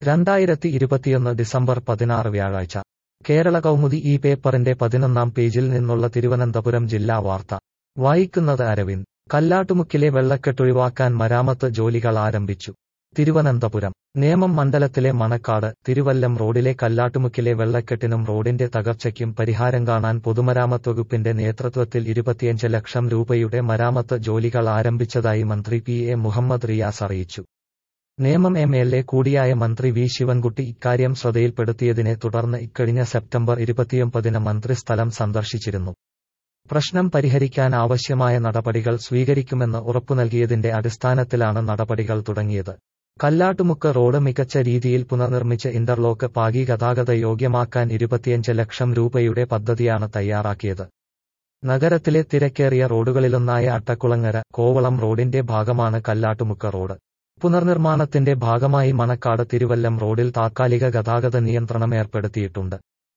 രണ്ടായിരത്തി ഇരുപത്തിയൊന്ന് ഡിസംബർ പതിനാറ് വ്യാഴാഴ്ച കേരള കൗമുദി ഈ പേപ്പറിന്റെ പതിനൊന്നാം പേജിൽ നിന്നുള്ള തിരുവനന്തപുരം ജില്ലാ വാർത്ത വായിക്കുന്നത് അരവിന്ദ് കല്ലാട്ടുമുക്കിലെ വെള്ളക്കെട്ടൊഴിവാക്കാൻ മരാമത്ത് ജോലികൾ ആരംഭിച്ചു തിരുവനന്തപുരം നേമം മണ്ഡലത്തിലെ മണക്കാട് തിരുവല്ലം റോഡിലെ കല്ലാട്ടുമുക്കിലെ വെള്ളക്കെട്ടിനും റോഡിന്റെ തകർച്ചയ്ക്കും പരിഹാരം കാണാൻ പൊതുമരാമത്ത് വകുപ്പിന്റെ നേതൃത്വത്തിൽ ഇരുപത്തിയഞ്ച് ലക്ഷം രൂപയുടെ മരാമത്ത് ജോലികൾ ആരംഭിച്ചതായി മന്ത്രി പി എ മുഹമ്മദ് റിയാസ് അറിയിച്ചു നേമം എം എൽ എ കൂടിയായ മന്ത്രി വി ശിവൻകുട്ടി ഇക്കാര്യം ശ്രദ്ധയിൽപ്പെടുത്തിയതിനെ തുടർന്ന് ഇക്കഴിഞ്ഞ സെപ്റ്റംബർ ഇരുപത്തിയൊമ്പതിന് മന്ത്രി സ്ഥലം സന്ദർശിച്ചിരുന്നു പ്രശ്നം പരിഹരിക്കാൻ ആവശ്യമായ നടപടികൾ സ്വീകരിക്കുമെന്ന് ഉറപ്പു നൽകിയതിന്റെ അടിസ്ഥാനത്തിലാണ് നടപടികൾ തുടങ്ങിയത് കല്ലാട്ടുമുക്ക് റോഡ് മികച്ച രീതിയിൽ പുനർനിർമ്മിച്ച് ഇന്റർലോക്ക് പാകി ഗതാഗത യോഗ്യമാക്കാൻ ഇരുപത്തിയഞ്ച് ലക്ഷം രൂപയുടെ പദ്ധതിയാണ് തയ്യാറാക്കിയത് നഗരത്തിലെ തിരക്കേറിയ റോഡുകളിലൊന്നായ അട്ടക്കുളങ്ങര കോവളം റോഡിന്റെ ഭാഗമാണ് കല്ലാട്ടുമുക്ക് റോഡ് പുനർനിർമ്മാണത്തിന്റെ ഭാഗമായി മണക്കാട് തിരുവല്ലം റോഡിൽ താത്കാലിക ഗതാഗത നിയന്ത്രണം ഏർപ്പെടുത്തിയിട്ടുണ്ട്